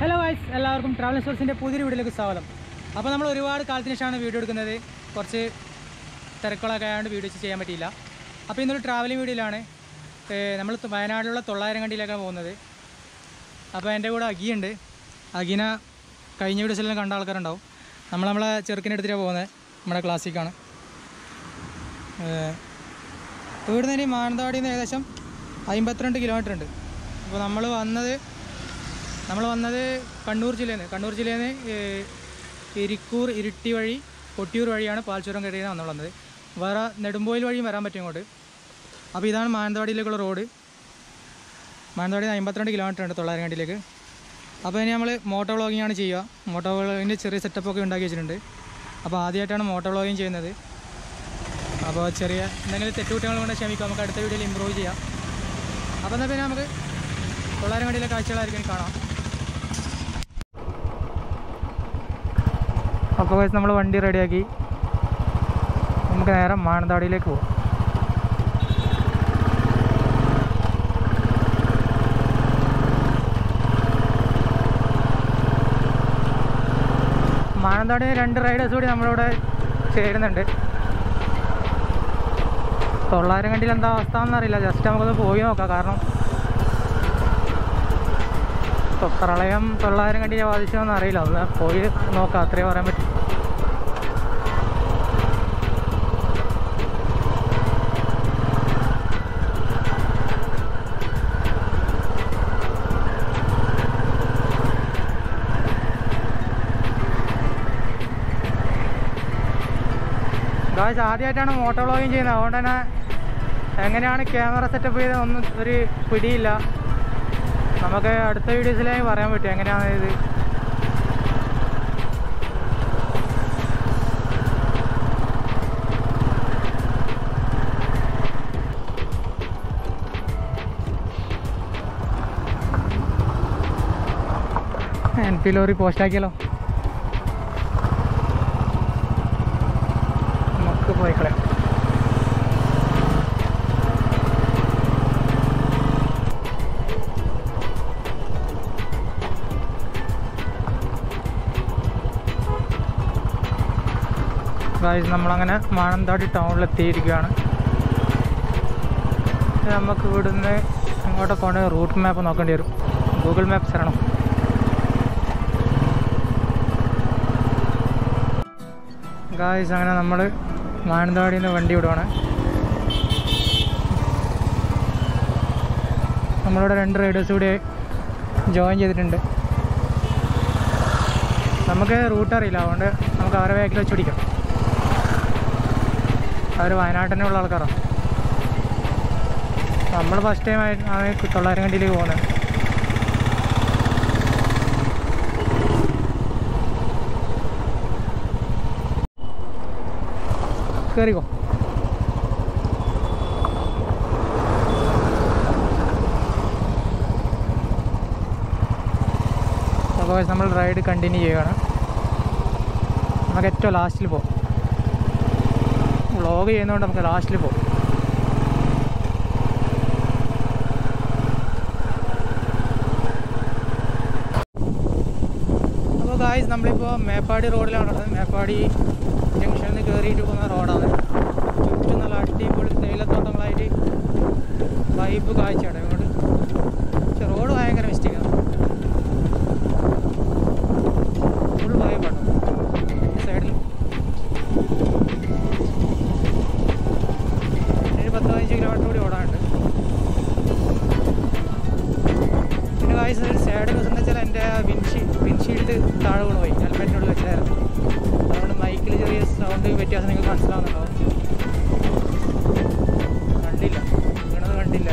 hello വൈസ് എല്ലാവർക്കും travel സോഴ്സിൻ്റെ പുതിയൊരു വീഡിയോയിലേക്ക് സ്വാഗതം അപ്പോൾ നമ്മൾ ഒരുപാട് കാലത്തിന് ശേഷമാണ് വീഡിയോ എടുക്കുന്നത് കുറച്ച് തിരക്കുകളൊക്കെ ആയതുകൊണ്ട് വീഡിയോ ചെയ്യാൻ പറ്റിയില്ല അപ്പോൾ ഇന്നൊരു ട്രാവലിംഗ് വീഡിയോയിലാണ് നമ്മൾ വയനാട്ടിലുള്ള തൊള്ളായിരം കണ്ടിയിലേക്കാണ് പോകുന്നത് അപ്പോൾ എൻ്റെ കൂടെ അഗിയുണ്ട് അഗീന കഴിഞ്ഞ വീഡിയോസിലെല്ലാം കണ്ട ആൾക്കാരുണ്ടാവും നമ്മൾ നമ്മളെ ചെറുക്കിനെ എടുത്തിട്ടാണ് പോകുന്നത് നമ്മുടെ ക്ലാസ്സിക്കാണ് ഇവിടുന്ന് ഇനി മാനന്തവാടിയിൽ നിന്ന് ഏകദേശം അമ്പത്തിരണ്ട് കിലോമീറ്റർ ഉണ്ട് അപ്പോൾ നമ്മൾ വന്നത് നമ്മൾ വന്നത് കണ്ണൂർ ജില്ലയിൽ നിന്ന് കണ്ണൂർ ജില്ലയിൽ നിന്ന് ഏഹ്, ഇരിക്കൂർ ഇരിട്ടി വഴി കൊട്ടിയൂർ വഴിയാണ് പാൽച്ചുരം കയറിയാണ് നമ്മൾ വന്നത് വേറെ നെടുമ്പോയിൽ വഴിയും വരാൻ പറ്റും ഇങ്ങോട്ട് അപ്പോൾ ഇതാണ് മാനന്തവാടിയിലേക്കുള്ള റോഡ് മാനന്തവാടി നിന്ന് അമ്പത്തിരണ്ട് കിലോമീറ്റർ ഉണ്ട് തൊള്ളായിരങ്ങാണ്ടിലേക്ക് അപ്പോൾ ഇനി നമ്മൾ മോട്ടോ വ്ളോഗിംഗ് ആണ് ചെയ്യുക മോട്ടോ വ്ളോഗിൻ്റെ ചെറിയ സെറ്റപ്പൊക്കെ ഉണ്ടാക്കി വെച്ചിട്ടുണ്ട് അപ്പോൾ ആദ്യമായിട്ടാണ് മോട്ടോ വ്ളോഗിങ് ചെയ്യുന്നത് അപ്പോൾ ചെറിയ എന്തെങ്കിലും തെറ്റുകുറ്റങ്ങൾ കൊണ്ട് ക്ഷമിക്കാം നമുക്ക് അടുത്ത വീഡിയോയിൽ ഇമ്പ്രൂവ് ചെയ്യാം അപ്പോൾ എന്നാൽ പിന്നെ നമുക്ക് തൊള്ളായിരം കണ്ടിയിലെ കാഴ്ചകളായിരിക്കും ഇനി കാണാം അപ്പോൾ നമ്മൾ വണ്ടി റെഡിയാക്കി നമുക്ക് നേരെ മാനന്തവാടിയിലേക്ക് പോകും മാനന്തവാടി രണ്ട് റൈഡേഴ്സ് കൂടി നമ്മളിവിടെ ചേരുന്നുണ്ട് തൊള്ളായിരം കണ്ടിയിൽ എന്താ അവസ്ഥ എന്നറിയില്ല ജസ്റ്റ് നമുക്കൊന്ന് പോയി നോക്കാം കാരണം തൊ- പ്രളയം തൊള്ളായിരം കണ്ടിയെ ബാധിച്ചോന്ന് അറിയില്ല ഒന്ന് പോയി നോക്കാം അത്രേ പറയാൻ പറ്റും ഗായ്സ് ആദ്യമായിട്ടാണ് മോട്ടോ വ്ളോഗിങ് ചെയ്യുന്നത് അതുകൊണ്ട് തന്നെ എങ്ങനെയാണ് ക്യാമറ സെറ്റപ്പ് ചെയ്തത് ഒന്നും ഒരു പിടിയില്ല നമുക്ക് അടുത്ത വീഡിയോസിലേക്ക് പറയാൻ പറ്റും എങ്ങനെയാണ് ഇത് എൻ പി ലോറി പോസ്റ്റാക്കിയാലോ നമുക്ക് പോയിക്കളയാം ഗായ്സ് നമ്മളങ്ങനെ മാനന്തവാടി ടൗണിലെത്തിയിരിക്കുകയാണ് ഇനി നമുക്ക് ഇവിടുന്ന് അങ്ങോട്ട് പോകേണ്ട റൂട്ട് മാപ്പ് നോക്കേണ്ടി വരും ഗൂഗിൾ മാപ്സ് ആണോ ഗായ്സ് അങ്ങനെ നമ്മൾ മാനന്തവാടിയിൽ നിന്ന് വണ്ടി വിടുവാണ് നമ്മളിവിടെ രണ്ട് റൈഡേഴ്സ് കൂടി ജോയിൻ ചെയ്തിട്ടുണ്ട് നമുക്ക് റൂട്ട് അറിയില്ല അതുകൊണ്ട് നമുക്ക് അവരെ ബാക്കിൽ വെച്ച് പിടിക്കാം അവർ വയനാട്ടിൽ ഉള്ള ആൾക്കാരാണ് നമ്മൾ ഫസ്റ്റ് ടൈം ആണ് തൊള്ളായിരം കണ്ടിയിലേക്ക് പോകുന്നത് കയറിക്കോ അപ്പോൾ നമ്മൾ റൈഡ് കണ്ടിന്യൂ ചെയ്യുകയാണ് നമുക്ക് ഏറ്റവും ലാസ്റ്റിൽ പോകും വ്ളോഗ് ചെയ്യുന്നതുകൊണ്ട് നമുക്ക് ലാസ്റ്റിൽ പോകും അപ്പോൾ ഗായ്സ് നമ്മളിപ്പോൾ മേപ്പാടി റോഡിലാണുള്ളത് മേപ്പാടി ജംഗ്ഷനിൽ നിന്ന് കയറിയിട്ട് പോകുന്ന റോഡാണ് ചുറ്റും നല്ല അടിപൊളി തേയിലത്തോട്ടങ്ങളായിട്ട് വൈബ് കാഴ്ചയാണ് ഇങ്ങോട്ട് പക്ഷെ റോഡ് ഭയങ്കര മിസ്റ്റേക്കാണ് ഫുൾ വൈബാണ് സൈഡിൽ ഒരു പത്ത് പതിനഞ്ച് കിലോമീറ്റർ കൂടി ഓടാനുണ്ട് പിന്നെ കാഴ്ച ഒരു സൈഡ് ന്യൂസ് എന്ന് വെച്ചാൽ എൻ്റെ വിൻഷീ വിൻഷീൽഡ് താഴെ വീണ് പോയി ഹെൽമെറ്റിനുള്ളിൽ വെച്ചായിരുന്നു അതുകൊണ്ട് മൈക്കിൽ ചെറിയ സൗണ്ട് വ്യത്യാസം നിങ്ങൾക്ക് മനസ്സിലാവുന്നുണ്ടാവും കണ്ടില്ല വീണത് കണ്ടില്ല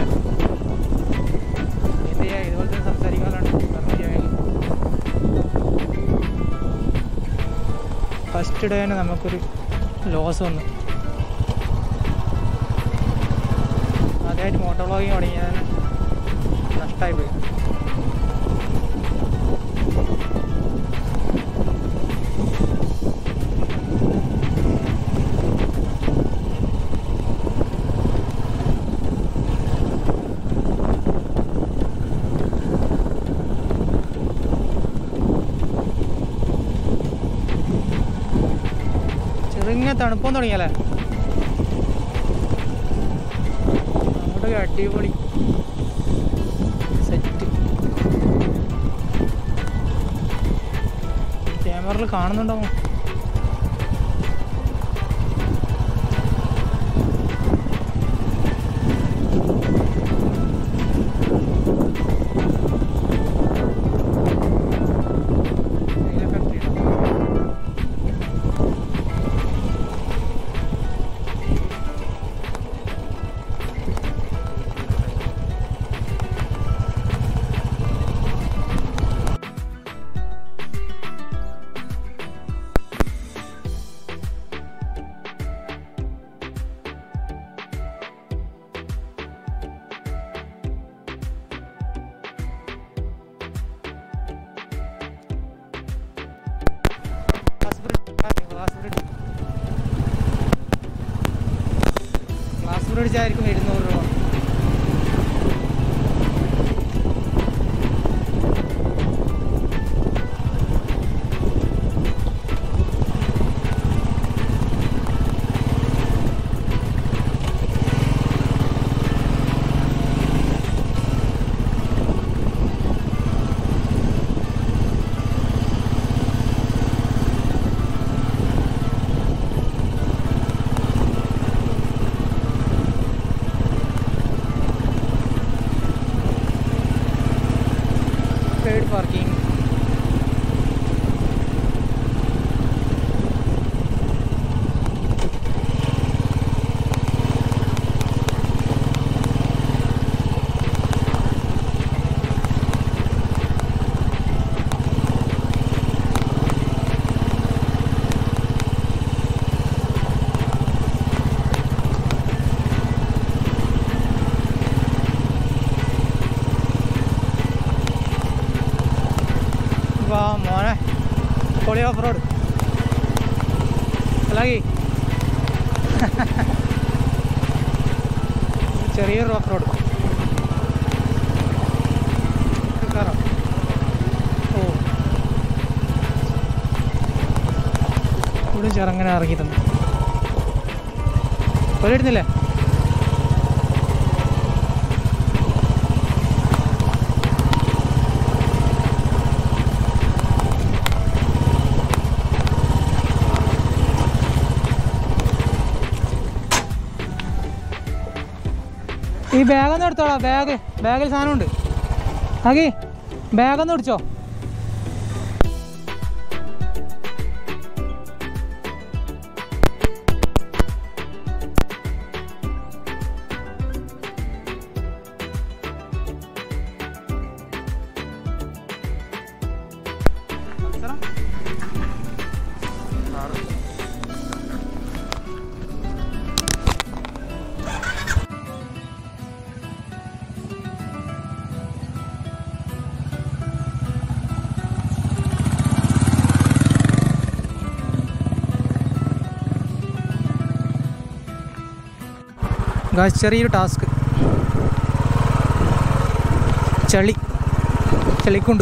എന്ത് ചെയ്യാം ഇതുപോലെ തന്നെ സംസാരിക്കാനാണ് പറഞ്ഞു ചെയ്യാൻ ഫസ്റ്റ് ഡേ തന്നെ നമുക്കൊരു ലോസ് വന്നു ആദ്യമായിട്ട് മോട്ടോർ വ്ളോഗിങ് തുടങ്ങിയാൽ നഷ്ടമായി പോയി ചെറുങ്ങനെ തണുപ്പം തുടങ്ങിയല്ലേ അങ്ങോട്ടൊക്കെ അടിപൊളി സെറ്റ് ക്യാമറയിൽ കാണുന്നുണ്ടാവും ക്ലാസ് പിടിച്ചായിരിക്കും എഴുന്നൂറ് രൂപ പെയ്ഡ് പാർക്കിംഗ് വാ മോനെ പൊളി ഓഫ് റോഡ് അല്ലാകി ചെറിയൊരു ഓഫ് റോഡ് കയറാം ഓ ഇവിടെ ചെറുങ്ങനെ ഇറങ്ങി തന്നു ഒരിടുന്നില്ലേ ഈ ബാഗ് ഒന്ന് എടുത്തോളാം ബാഗ് ബാഗിൽ സാധനമുണ്ട് ആകി ബാഗ് ഒന്ന് പിടിച്ചോ ഗായ്സ് ചെറിയൊരു ടാസ്ക് ചളി ചളിക്കുണ്ട്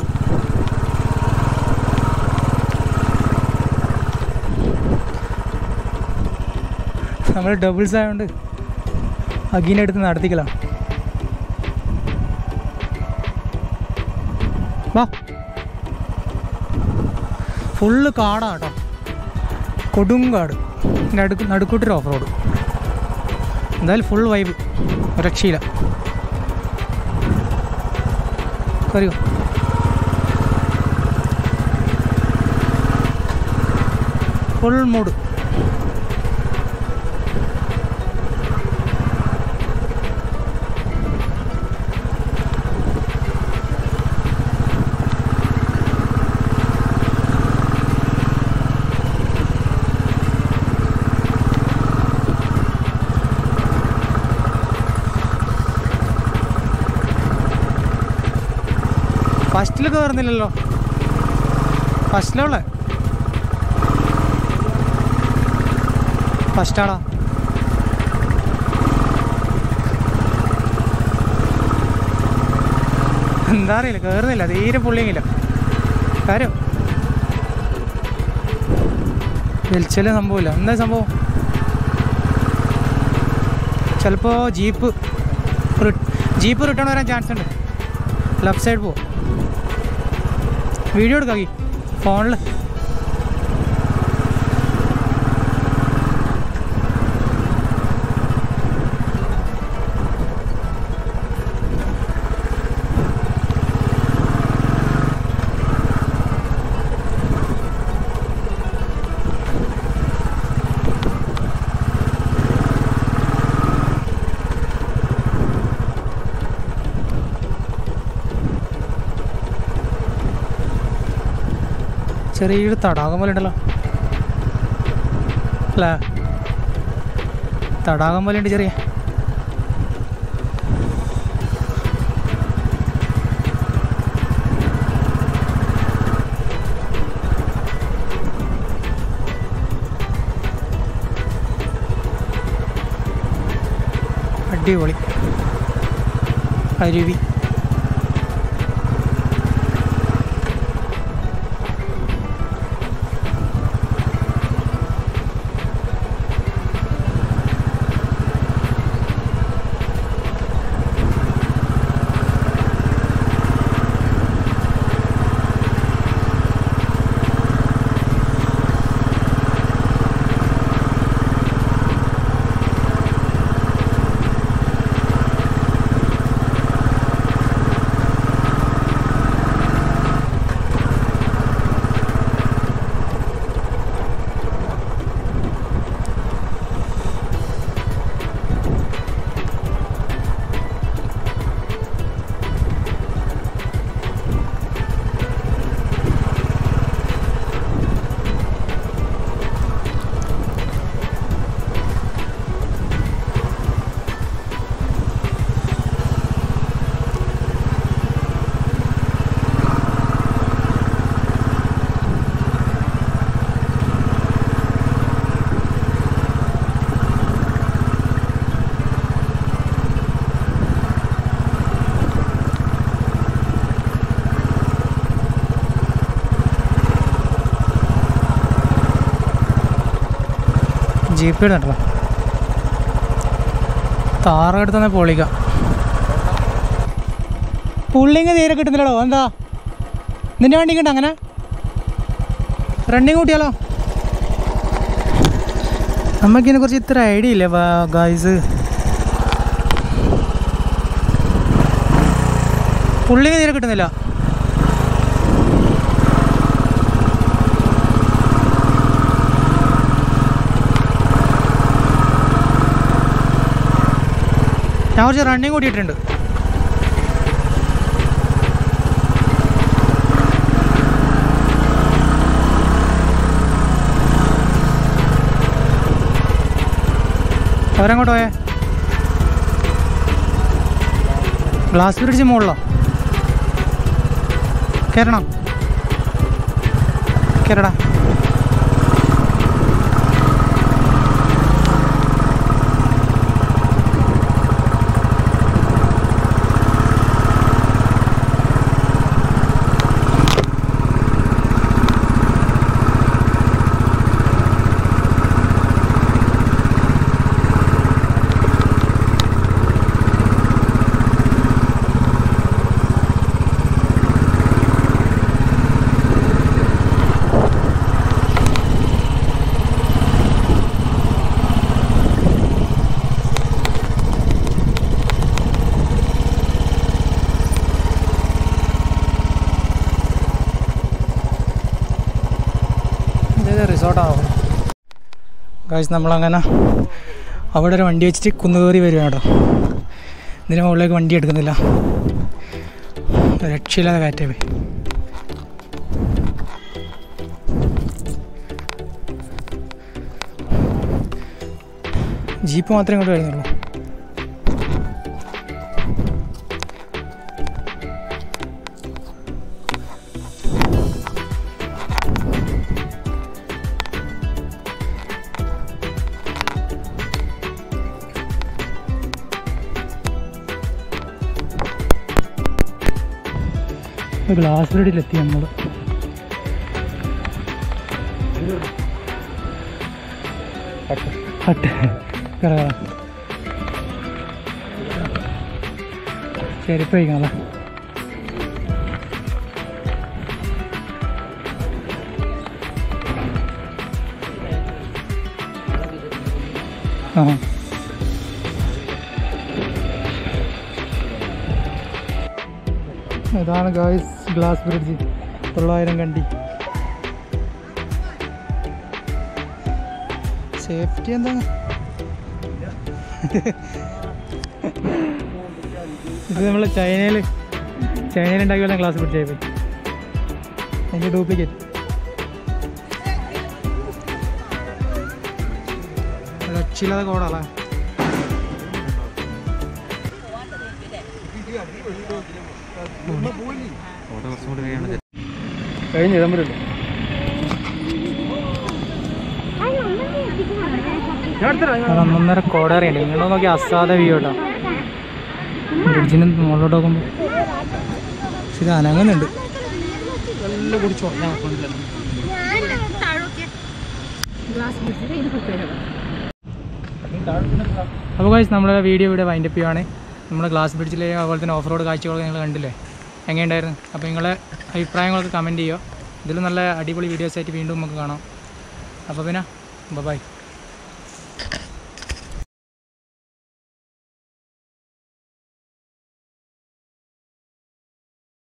നമ്മൾ ഡബിൾസ് ആയതുകൊണ്ട് അഗീനെ എടുത്ത് നടത്തിക്കലാണ് വാ ഫുള്ള് കാടാണ് കേട്ടോ കൊടുങ്കാട് നടുക്ക് നടുക്കൂട്ടൊരു ഓഫ് റോഡ് എന്തായാലും ഫുൾ വൈബ് രക്ഷയില്ല കറിയോ ഫുൾ മൂഡ് ഫസ്റ്റിൽ കയറുന്നില്ലല്ലോ ഫസ്റ്റിലുള്ള ഫസ്റ്റാടാ എന്താ അറിയില്ല കയറുന്നില്ല തീരെ പുള്ളിയെങ്കില്ല കാര്യം വലിച്ചാലും സംഭവമില്ല എന്താ സംഭവം ചിലപ്പോൾ ജീപ്പ് റി- ജീപ്പ് റിട്ടേൺ വരാൻ ചാൻസ് ഉണ്ട് ലെഫ്റ്റ് സൈഡ് പോവും വീഡിയോ എടുക്കാക്കി ഫോണിൽ ചെറിയൊരു തടാകം പോലെ ഉണ്ടല്ലോ അല്ലേ തടാകം പോലെ ഉണ്ട് ചെറിയ അടിപൊളി അരുവി ജീപ്പ് ഇടുന്നുണ്ടല്ലോ താറെടുത്ത് തന്നെ പൊളിക്ക പുള്ളിങ് തീരെ കിട്ടുന്നില്ലടോ എന്താ നിന്റെ വണ്ടിക്ക് ഉണ്ട് അങ്ങനെ റണ്ണിങ് കൂട്ടിയാലോ നമുക്കിതിനെ കുറിച്ച് ഇത്ര ഐഡിയ ഇല്ല ഗായ്സ് പുള്ളിങ് തീരെ കിട്ടുന്നില്ല ഞാൻ കുറച്ച് റണ്ണിങ് കൂട്ടിയിട്ടുണ്ട് അവരങ്ങോട്ട് പോയേ ഗ്ലാസ് പിടിച്ച് മുകളിലോ കയറണം കയറടാ ഇത് റിസോർട്ടാവും കാശ് നമ്മളങ്ങനെ അവിടെ ഒരു വണ്ടി വെച്ചിട്ട് കുന്നുകയറി വരികയാണ് കേട്ടോ ഇതിന് മുകളിലേക്ക് വണ്ടി എടുക്കുന്നില്ല രക്ഷയില്ലാതെ കാറ്റേ പോയി ജീപ്പ് മാത്രമേ ഇങ്ങോട്ട് വരുന്നുള്ളൂ ഗ്ലാസ് റെഡിയിലെത്തി നമ്മൾ ഹട്ട് കറ ചെരുപ്പ് കഴിക്കാമല്ലോ ആ ഇതാണ് ഗായ്സ് ഗ്ലാസ് ബ്രിഡ്ജ് തൊള്ളായിരം കണ്ടി സേഫ്റ്റി എന്താണ് ഇത് നമ്മൾ ചൈനയിൽ ചൈനയിൽ ഉണ്ടാക്കി വന്ന ഗ്ലാസ് ബ്രിഡ്ജ് ആയിപ്പോയി അതിൻ്റെ ഡ്യൂപ്ലിക്കേറ്റ് രക്ഷയില്ലാതെ കോടാളാ കഴിഞ്ഞു ഇടമ്പരല്ലോ ഒന്നൊന്നര കോടറിയുണ്ട് നിങ്ങളോ നോക്കി അസാധ വ്യൂ കേട്ടോ ബ്രിഡ്ജിന് മുകളിലോട്ട് നോക്കുമ്പോൾ പക്ഷെ ഇത് അനങ്ങുന്നുണ്ട് നല്ല കുടിച്ചോ ഞാൻ കൊണ്ടില്ലല്ലോ അപ്പോൾ കഴിച്ച് നമ്മുടെ വീഡിയോ ഇവിടെ വൈൻഡപ്പ് ചെയ്യുവാണ് നമ്മുടെ ഗ്ലാസ് ബ്രിഡ്ജിലെ അതുപോലെ തന്നെ ഓഫ് റോഡ് കാഴ്ചകളൊക്കെ നിങ്ങൾ കണ്ടില്ലേ എങ്ങനെയുണ്ടായിരുന്നു അപ്പോൾ നിങ്ങളെ അഭിപ്രായങ്ങളൊക്കെ കമൻറ്റ് ചെയ്യുക ഇതിൽ നല്ല അടിപൊളി വീഡിയോസ് ആയിട്ട് വീണ്ടും നമുക്ക് കാണാം അപ്പോൾ പിന്നെ ബൈ